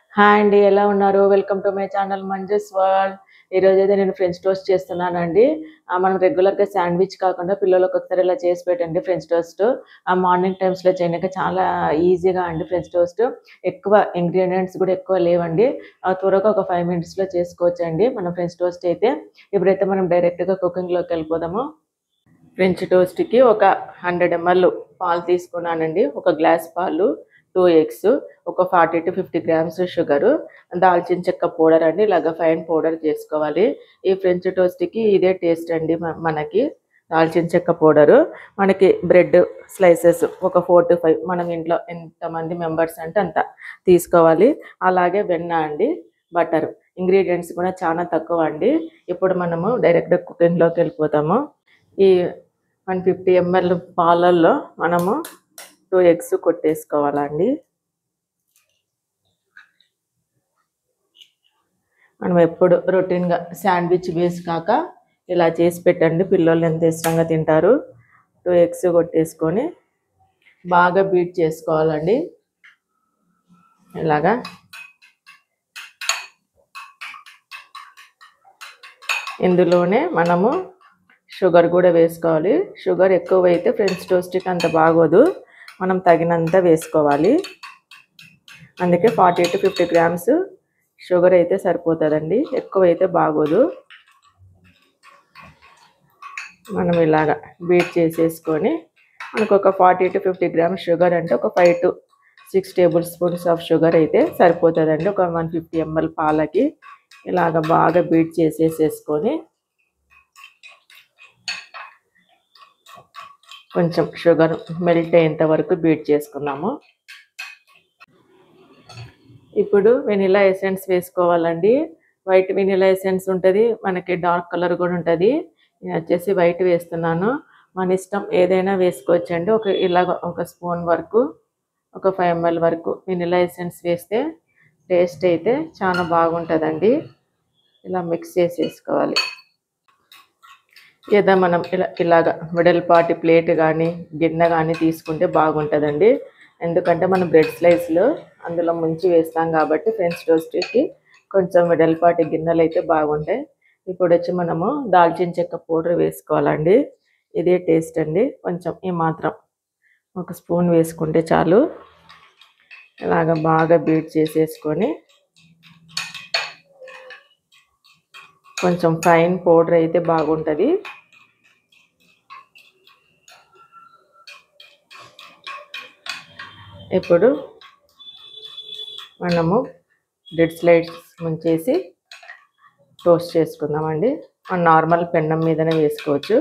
hi అండి ఎలా ఉన్నారు welcome to my channel Manju's world ఈ రోజు అయితే నేను ఫ్రెంచ్ టోస్ట్ చేస్తున్నానండి ఆ, మనం రెగ్యులర్ గా శాండ్విచ్ కాకుండా పిల్లలకు ఒకసారి ఇలా చేసి పెట్టండి ఫ్రెంచ్ టోస్ట్ ఆ మార్నింగ్ టైమ్స్ లో చేయడానికి చాలా ఈజీగా అండి ఫ్రెంచ్ టోస్ట్ ఎక్కువ ఇంగ్రీడియంట్స్ కూడా ఎక్కువ లేవండి ఆ, త్వరగా ఒక ఫైవ్ మినిట్స్ లో చేసుకోవచ్చు అండి మన ఫ్రెంచ్ టోస్ట్ అయితే ఇప్పుడైతే మనం డైరెక్ట్ గా కుకింగ్ లోకి వెళ్ళిపోదాము ఫ్రెంచ్ టోస్ట్ కి ఒక హండ్రెడ్ ఎంఎల్ పాలు తీసుకున్నానండి ఒక గ్లాస్ పాలు టూ ఎగ్స్ ఒక forty to fifty grams sugar దాల్చిన చెక్క పౌడర్ అండి ఇలాగ ఫైన్ పౌడర్ చేసుకోవాలి ఈ ఫ్రెంచ్ టోస్ట్కి ఇదే టేస్ట్ అండి మ- మనకి దాల్చిన చెక్క పౌడరు మనకి బ్రెడ్ స్లైసెస్ ఒక ఫోర్ టు ఫైవ్ మనం ఇంట్లో ఎంతమంది మెంబర్స్ అంటే అంత తీసుకోవాలి అలాగే వెన్న అండి బటర్ ఇంగ్రీడియంట్స్ కూడా చాలా తక్కువ అండి ఇప్పుడు మనము డైరెక్ట్ కుకింగ్లోకి వెళ్ళిపోతాము ఈ వన్ ఫిఫ్టీ ఎంఎల్ పాలల్లో మనము టూ ఎగ్స్ కొట్టేసుకోవాలండి మనం ఎప్పుడు రొటీన్గా శాండ్విచ్ బేస్ కాక ఇలా చేసి పెట్టండి పిల్లలు ఎంత ఇష్టంగా తింటారు టూ ఎగ్స్ కొట్టేసుకొని బాగా బీట్ చేసుకోవాలండి ఇలాగా ఇందులోనే మనము షుగర్ కూడా వేసుకోవాలి షుగర్ ఎక్కువ అయితే ఫ్రెంచ్ టోస్ట్కి అంత బాగోదు మనం తగినంత వేసుకోవాలి అందుకే forty to fifty grams sugar అయితే సరిపోతుందండి ఎక్కువ అయితే బాగోదు మనం ఇలాగా బీట్ చేసేసుకొని మనకు ఒక forty to fifty grams sugar అంటే ఒక five to six tablespoons of sugar అయితే సరిపోతుందండి ఒక వన్ ఫిఫ్టీ ఎంఎల్ పాలకి ఇలాగ బాగా బీట్ చేసేసేసుకొని కొంచెం షుగర్ మెల్ట్ అయ్యేంత వరకు బీట్ చేసుకున్నాము ఇప్పుడు వెనిలా ఎసెన్స్ వేసుకోవాలండి వైట్ వెనిలా ఎసెన్స్ ఉంటుంది మనకి డార్క్ కలర్ కూడా ఉంటుంది నేను వచ్చేసి వైట్ వేస్తున్నాను మన ఇష్టం ఏదైనా వేసుకోవచ్చండి ఒక ఇలాగ ఒక స్పూన్ వరకు ఒక ఫైవ్ ఎంఎల్ వరకు వెనిలా ఎసెన్స్ వేస్తే టేస్ట్ అయితే చాలా బాగుంటుందండి ఇలా మిక్స్ చేసేసుకోవాలి ఏదో మనం ఇలా ఇలాగ వెడల్పాటి ప్లేట్ కానీ గిన్నె కానీ తీసుకుంటే బాగుంటుందండి ఎందుకంటే మనం బ్రెడ్ స్లైస్లో అందులో ముంచి వేస్తాం కాబట్టి ఫ్రెంచ్ టోస్ట్కి కొంచెం వెడల్పాటి గిన్నెలు అయితే బాగుంటాయి ఇప్పుడు వచ్చి మనము దాల్చిన చెక్క పౌడర్ వేసుకోవాలండి ఇదే టేస్ట్ అండి కొంచెం ఈ మాత్రం ఒక స్పూన్ వేసుకుంటే చాలు ఇలాగ బాగా బీట్ చేసేసుకొని కొంచెం ఫైన్ పౌడర్ అయితే బాగుంటుంది ఇప్పుడు మనము బ్రెడ్ స్లైడ్స్ ముంచేసి టోస్ట్ చేసుకుందామండి మన నార్మల్ పెన్నం మీదనే వేసుకోవచ్చు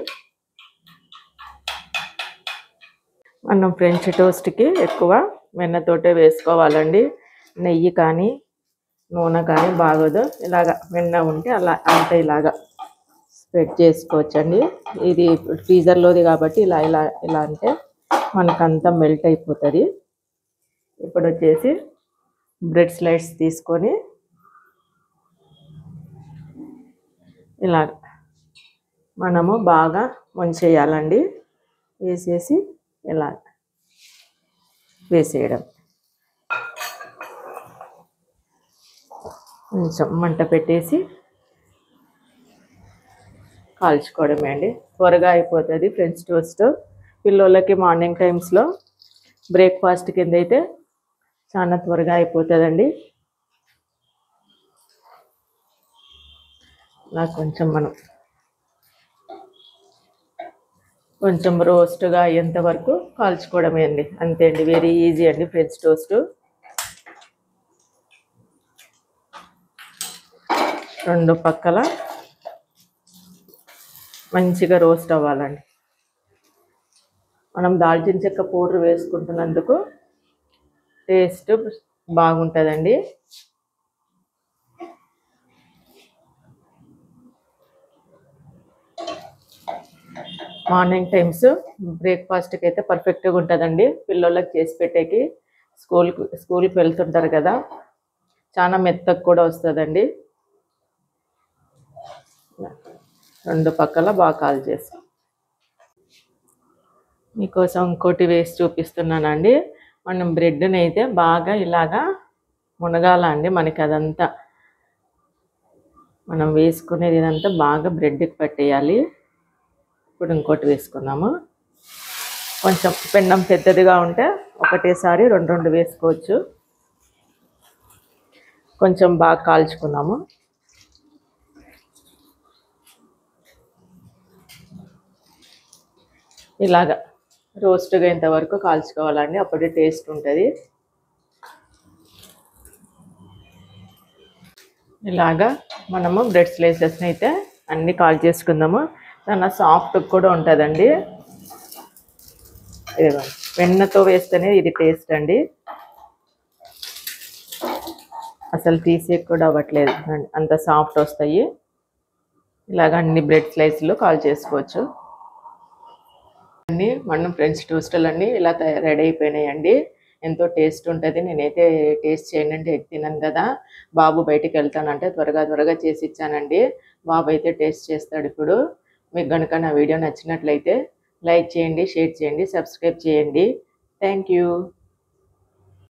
మనం ఫ్రెంచ్ టోస్ట్కి ఎక్కువ వెన్నతోటే వేసుకోవాలండి నెయ్యి కానీ నూనె కానీ బాగోదు ఇలాగ వెన్న ఉంటే అలా అంత ఇలాగా స్ప్రెడ్ చేసుకోవచ్చండి ఇది ఫ్రీజర్లోది కాబట్టి ఇలా ఇలా ఇలా అంటే మనకంతా మెల్ట్ అయిపోతుంది ఇప్పుడు వచ్చేసి బ్రెడ్ స్లైడ్స్ తీసుకొని ఇలా మనము బాగా ముంచేయాలండి వేసేసి ఇలా వేసేయడం కొంచెం మంట పెట్టేసి కాల్చుకోవడమే అండి త్వరగా అయిపోతుంది ఫ్రెంచ్ టోస్ట్ పిల్లలకి మార్నింగ్ టైమ్స్లో బ్రేక్ఫాస్ట్ కింద అయితే చాలా త్వరగా అయిపోతుందండి నాకు కొంచెం మనం కొంచెం రోస్ట్గా అయ్యేంత వరకు కాల్చుకోవడమే అండి అంతే అండి వెరీ ఈజీ అండి ఫ్రెంచ్ టోస్ట్ రెండు పక్కల మంచిగా రోస్ట్ అవ్వాలండి మనం దాల్చిన చెక్క పౌడర్ వేసుకుంటున్నందుకు టేస్ట్ బాగుంటుందండి మార్నింగ్ టైమ్స్ బ్రేక్ఫాస్ట్కి అయితే పర్ఫెక్ట్గా ఉంటుందండి పిల్లలకి చేసి పెట్టేకి స్కూల్కి స్కూల్కి వెళ్తుంటారు కదా చాలా మెత్తగా కూడా వస్తుందండి రెండు పక్కల బాగా కాల్ చేసి మీకోసం ఇంకోటి వేసి చూపిస్తున్నానండి మనం బ్రెడ్ని అయితే బాగా ఇలాగా మునగాల అండి మనకి అదంతా మనం వేసుకునేది ఇదంతా బాగా బ్రెడ్కి పట్టేయాలి ఇప్పుడు ఇంకోటి వేసుకుందాము కొంచెం పెండం పెద్దదిగా ఉంటే ఒకటేసారి రెండు రెండు వేసుకోవచ్చు కొంచెం బాగా కాల్చుకుందాము ఇలాగా రోస్ట్గా ఇంతవరకు కాల్చుకోవాలండి అప్పుడే టేస్ట్ ఉంటుంది ఇలాగా మనము బ్రెడ్ స్లైసెస్ని అయితే అన్ని కాల్ చేసుకుందాము చాలా సాఫ్ట్ కూడా ఉంటుందండి ఇదిగో వెన్నతో వేస్తేనే ఇది టేస్ట్ అండి అసలు తీసే కూడా అవ్వట్లేదు అంత సాఫ్ట్ వస్తాయి ఇలాగ అన్ని బ్రెడ్ స్లైస్లు కాల్ చేసుకోవచ్చు అన్ని మనం ఫ్రెంచ్ టోస్టులు అన్నీ ఇలా తయారు రెడీ అయిపోయినాయండి ఎంతో టేస్ట్ ఉంటుంది నేనైతే టేస్ట్ చేయండి అంటే ఎగ్ తినను కదా బాబు బయటికి వెళ్తానంటే త్వరగా త్వరగా చేసి ఇచ్చానండి బాబు అయితే టేస్ట్ చేస్తాడు ఇప్పుడు మీకు కనుక నా వీడియో నచ్చినట్లయితే లైక్ చేయండి షేర్ చేయండి సబ్స్క్రైబ్ చేయండి థ్యాంక్ యూ